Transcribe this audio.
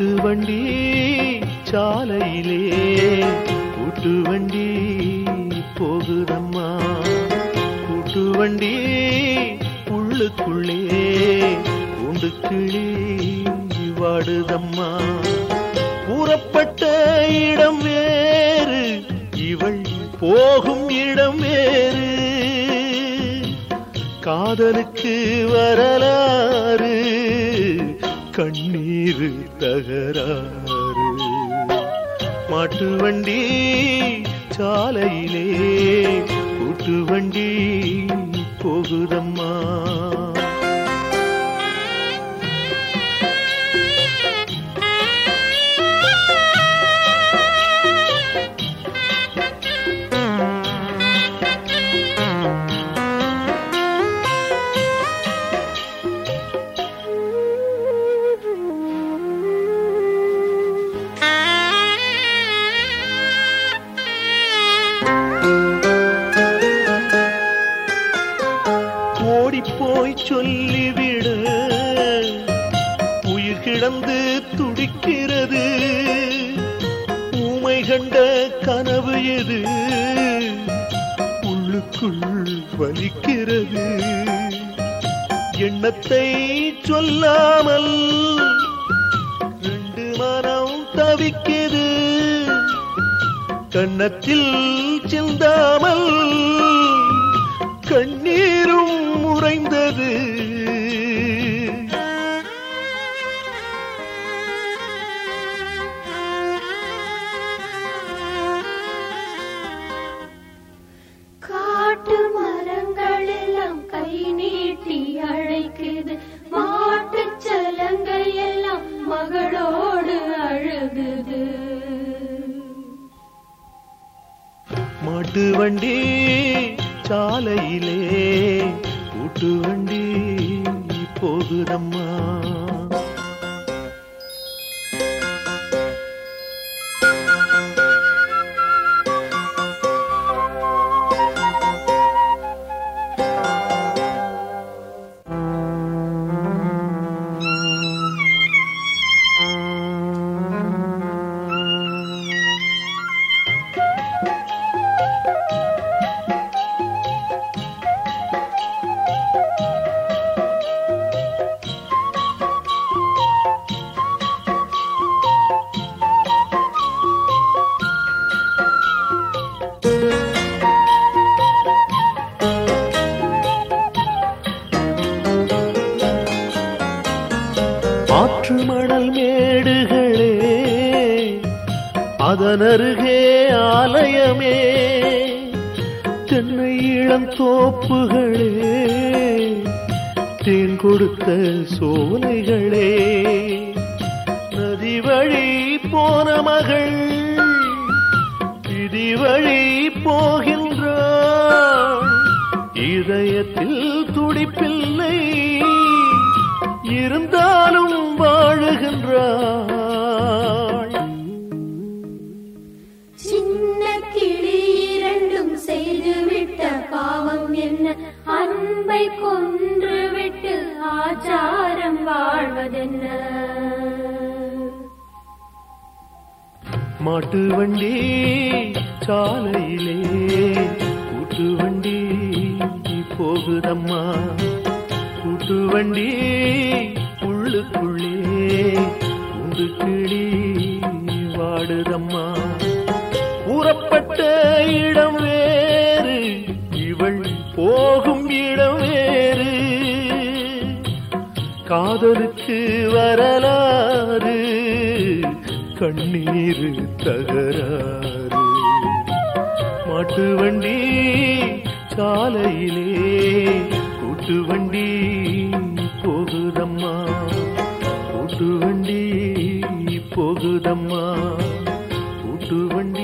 மாட்டு வண்டி சாலையிலே கூட்டு வண்டி போகுதம்மா கூட்டு வண்டி உள்ளுக்குள்ளே உண்டு கிளி வாடுதம்மா கூறப்பட்ட இடம் வேறு இவள் போகும் இடம் வேறு காதலுக்கு வரலாறு கண்ணீர் தகராறு மாட்டு வண்டி சாலையிலே கூட்டு வண்டி போகுதம்மா ஓடிப்போய் சொல்லிவிடு உயிர் கிடந்து துடிக்கிறது ஊமை கண்ட கனவு எது உள்ளுக்குள் வலிக்கிறது எண்ணத்தை சொல்லாமல் ரெண்டு மனம் தவிக்கிறது கன்னத்தில் சிந்தாமல் கண்ணீரும் உறைந்தது காட்டு மரங்கள் எல்லாம் கை நீட்டி அழைக்குது மாட்டுச் சலங்கை எல்லாம் மகளோடு அழுகுது மாட்டு வண்டி சாலையிலே கூட்டு வண்டி போகுதம்மா ஆற்று மணல் மேடுகளே அதனருகே ஆலயமே தென்னை இளம் தோப்புகளே தேன் கொடுத்த சோலைகளே நதி வழி போன மகள் விதி வழி போகின்றாள் இதயத்தில் துடிப்பில்லை இருந்தாலும் வாழுகின்றாள் சின்ன கிளி இரண்டும் செய்துவிட்ட பாவம் என்ன அன்பை கொன்றுவிட்டு ஆச்சாரம் வாழ்வதென்ன மாட்டு வண்டி சாலையிலே கூட்டு வண்டி போகுதம்மா கூட்டு வண்டி உள்ளுக்குள்ளே உண்டு கிளி வாடுதம்மா கூறப்பட்ட இடம் வேறு இவள் போகும் இடம் வேறு காதலுக்கு வரலாறு கண்ணீர் தகராறு மாட்டு வண்டி சாலையிலே கூட்டு வண்டி போகுதம்மா கூட்டு வண்டி போகுதம்மா கூட்டு வண்டி